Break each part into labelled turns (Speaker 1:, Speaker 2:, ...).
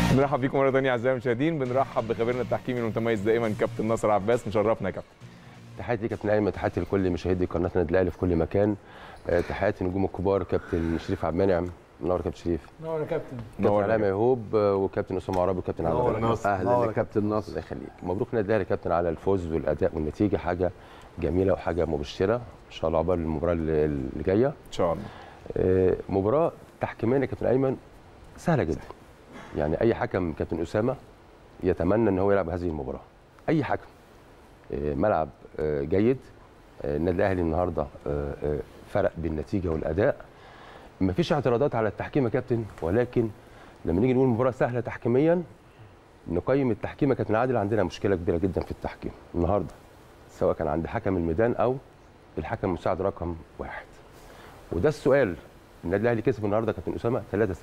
Speaker 1: بنرحب بيكم مره ثانيه اعزائي المشاهدين بنرحب بخبيرنا التحكيمي المتميز دائما كابتن ناصر عباس مشرفنا يا كابتن
Speaker 2: تحياتي كابتن ايمن تحياتي لكل مشاهدي قناه النادي الاهلي في كل مكان آه، تحياتي النجوم الكبار كابتن شريف عبد المنعم منور كابتن شريف
Speaker 3: نور يا كابتن
Speaker 1: نور
Speaker 2: كابتن
Speaker 1: يا
Speaker 2: علاء
Speaker 1: كابتن.
Speaker 2: يهوب آه، وكابتن اسامه عرابي وكابتن عبد
Speaker 3: نور
Speaker 2: الرحمن.
Speaker 3: ناصر.
Speaker 2: اهلا
Speaker 3: نور
Speaker 2: يا كابتن ناصر الله يخليك مبروك النادي الاهلي يا كابتن على الفوز والاداء والنتيجه حاجه جميله وحاجه مبشره ان شاء الله عقبال المباراه اللي اللي جايه
Speaker 1: ان شاء الله
Speaker 2: آه، مباراه تحكيميا يا كابتن ايمن سهله جدا يعني اي حكم كابتن اسامه يتمنى ان هو يلعب هذه المباراه اي حكم آه، ملعب آه، جيد آه، النادي الاهلي النهارده آه، آه، فرق بالنتيجه والاداء مفيش اعتراضات على التحكيم يا كابتن ولكن لما نيجي نقول مباراه سهله تحكيميا نقيم التحكيم يا كابتن عادل عندنا مشكله كبيره جدا في التحكيم النهارده سواء كان عند حكم الميدان او الحكم المساعد رقم واحد وده السؤال النادي الاهلي كسب النهارده كابتن اسامه 3-0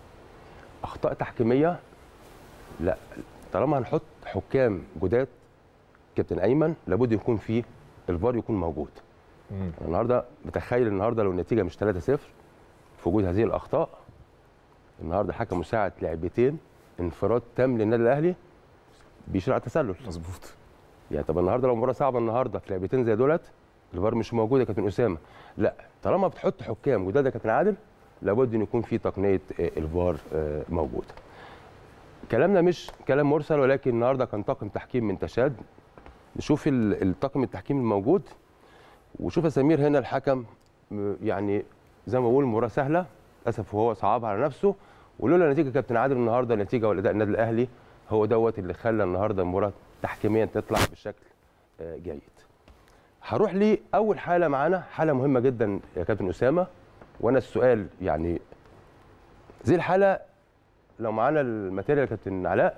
Speaker 2: اخطاء تحكيميه لا طالما هنحط حكام جداد كابتن ايمن لابد يكون فيه الفار يكون موجود
Speaker 1: مم.
Speaker 2: أنا النهارده متخيل النهارده لو النتيجه مش 3-0 في وجود هذه الاخطاء النهارده حكم مساعد لعبتين انفراد تام للنادي الاهلي بيشير على التسلل
Speaker 1: مظبوط
Speaker 2: يعني طب النهارده لو مباراه صعبه النهارده في لعبتين زي دولت الفار مش موجود يا كابتن اسامه لا طالما بتحط حكام جداد يا كابتن عادل لابد ان يكون في تقنيه آه، الفار آه، موجوده كلامنا مش كلام مرسل ولكن النهارده كان طاقم تحكيم من تشاد نشوف ال- الطاقم التحكيم الموجود وشوف يا سمير هنا الحكم م- يعني زي ما بقول مباراه سهله للاسف هو صعبها على نفسه ولولا نتيجه كابتن عادل النهارده النتيجه والاداء النادي الاهلي هو دوت اللي خلى النهارده المباراه تحكيميا تطلع بشكل آه، جيد. هروح لاول حاله معانا حاله مهمه جدا يا كابتن اسامه وانا السؤال يعني زي الحاله لو معانا الماتيريال يا كابتن علاء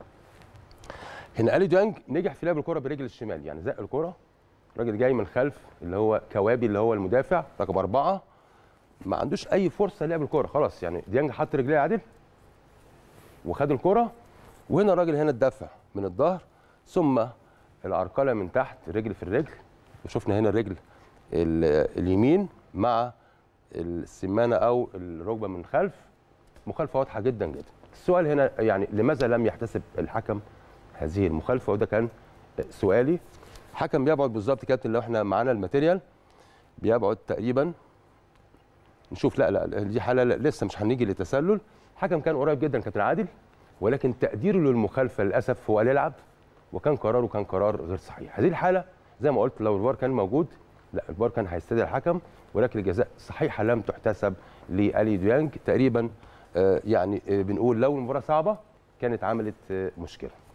Speaker 2: هنا الي ديانج نجح في لعب الكره برجل الشمال يعني زق الكره راجل جاي من خلف اللي هو كوابي اللي هو المدافع رقم اربعه ما عندوش اي فرصه لعب الكره خلاص يعني ديانج حط رجليه عادل وخد الكره وهنا الراجل هنا اتدفع من الظهر ثم العرقله من تحت رجل في الرجل وشفنا هنا الرجل ال- اليمين مع السمانه او الركبه من خلف مخالفه واضحه جدا جدا السؤال هنا يعني لماذا لم يحتسب الحكم هذه المخالفه وده كان سؤالي حكم بيبعد بالظبط كابتن لو احنا معانا الماتيريال بيبعد تقريبا نشوف لا لا دي حاله لا لسه مش هنيجي للتسلل حكم كان قريب جدا كابتن عادل ولكن تقديره للمخالفه للاسف هو قال يلعب وكان قراره كان قرار غير صحيح هذه الحاله زي ما قلت لو الفار كان موجود لا الفار كان هيستدعي الحكم ولكن الجزاء صحيحه لم تحتسب لالي ديانج تقريبا آه، يعني آه، بنقول لو المباراه صعبه كانت عملت آه، مشكله